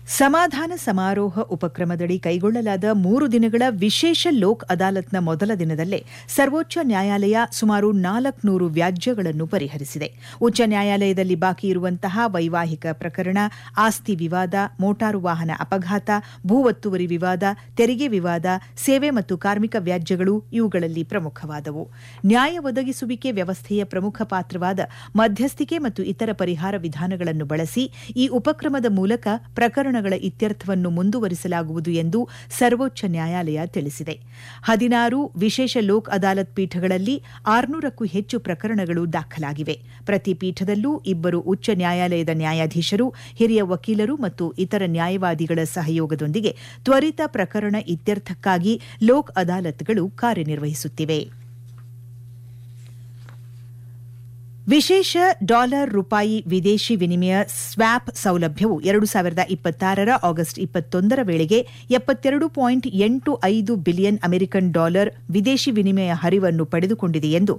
ಸಮಾಧಾನ ಸಮಾರೋಹ ಉಪಕ್ರಮದಡಿ ಕೈಗೊಳ್ಳಲಾದ ಮೂರು ದಿನಗಳ ವಿಶೇಷ ಲೋಕ್ ಅದಾಲತ್ನ ಮೊದಲ ದಿನದಲ್ಲೇ ಸರ್ವೋಚ್ಚ ನ್ಯಾಯಾಲಯ ಸುಮಾರು ನಾಲ್ಕುನೂರು ವ್ಯಾಜ್ಯಗಳನ್ನು ಪರಿಹರಿಸಿದೆ ಉಚ್ಚ ನ್ಯಾಯಾಲಯದಲ್ಲಿ ಬಾಕಿ ಇರುವಂತಹ ವೈವಾಹಿಕ ಪ್ರಕರಣ ಆಸ್ತಿ ವಿವಾದ ಮೋಟಾರು ವಾಹನ ಅಪಘಾತ ಭೂ ಒತ್ತುವರಿ ವಿವಾದ ತೆರಿಗೆ ವಿವಾದ ಸೇವೆ ಮತ್ತು ಕಾರ್ಮಿಕ ವ್ಯಾಜ್ಯಗಳು ಇವುಗಳಲ್ಲಿ ಪ್ರಮುಖವಾದವು ನ್ಯಾಯ ಒದಗಿಸುವಿಕೆ ವ್ಯವಸ್ಥೆಯ ಪ್ರಮುಖ ಪಾತ್ರವಾದ ಮಧ್ಯಸ್ಥಿಕೆ ಮತ್ತು ಇತರ ಪರಿಹಾರ ವಿಧಾನಗಳನ್ನು ಬಳಸಿ ಈ ಉಪಕ್ರಮದ ಮೂಲಕ ಪ್ರಕರಣಗಳ ಇತ್ಯರ್ಥವನ್ನು ಮುಂದುವರಿಸಲಾಗುವುದು ಎಂದು ಸರ್ವೋಚ್ಚ ನ್ಯಾಯಾಲಯ ತಿಳಿಸಿದೆ ಹದಿನಾರು ವಿಶೇಷ ಲೋಕ್ ಅದಾಲತ್ ಪೀಠಗಳಲ್ಲಿ ಆರುನೂರಕ್ಕೂ ಹೆಚ್ಚು ಪ್ರಕರಣಗಳು ದಾಖಲಾಗಿವೆ ಪ್ರತಿ ಪೀಠದಲ್ಲೂ ಇಬ್ಬರು ಉಚ್ಚ ನ್ಯಾಯಾಲಯದ ನ್ಯಾಯಾಧೀಶರು ಹಿರಿಯ ವಕೀಲರು ಮತ್ತು ಇತರ ನ್ಯಾಯವಾದಿಗಳ ಸಹಯೋಗದೊಂದಿಗೆ ತ್ವರಿತ ಪ್ರಕರಣ ಇತ್ಯರ್ಥಕ್ಕಾಗಿ ಲೋಕ್ ಅದಾಲತ್ಗಳು ಕಾರ್ಯನಿರ್ವಹಿಸುತ್ತಿವೆ ವಿಶೇಷ ಡಾಲರ್ ರೂಪಾಯಿ ವಿದೇಶಿ ವಿನಿಮಯ ಸ್ವ್ಯಾಪ್ ಸೌಲಭ್ಯವು ಎರಡು ಸಾವಿರದ ಇಪ್ಪತ್ತಾರರ ಆಗಸ್ಟ್ ಇಪ್ಪತ್ತೊಂದರ ವೇಳೆಗೆ ಎಪ್ಪತ್ತೆರಡು ಪಾಯಿಂಟ್ ಎಂಟು ಐದು ಬಿಲಿಯನ್ ಅಮೆರಿಕನ್ ಡಾಲರ್ ವಿದೇಶಿ ವಿನಿಮಯ ಹರಿವನ್ನು ಪಡೆದುಕೊಂಡಿದೆ ಎಂದು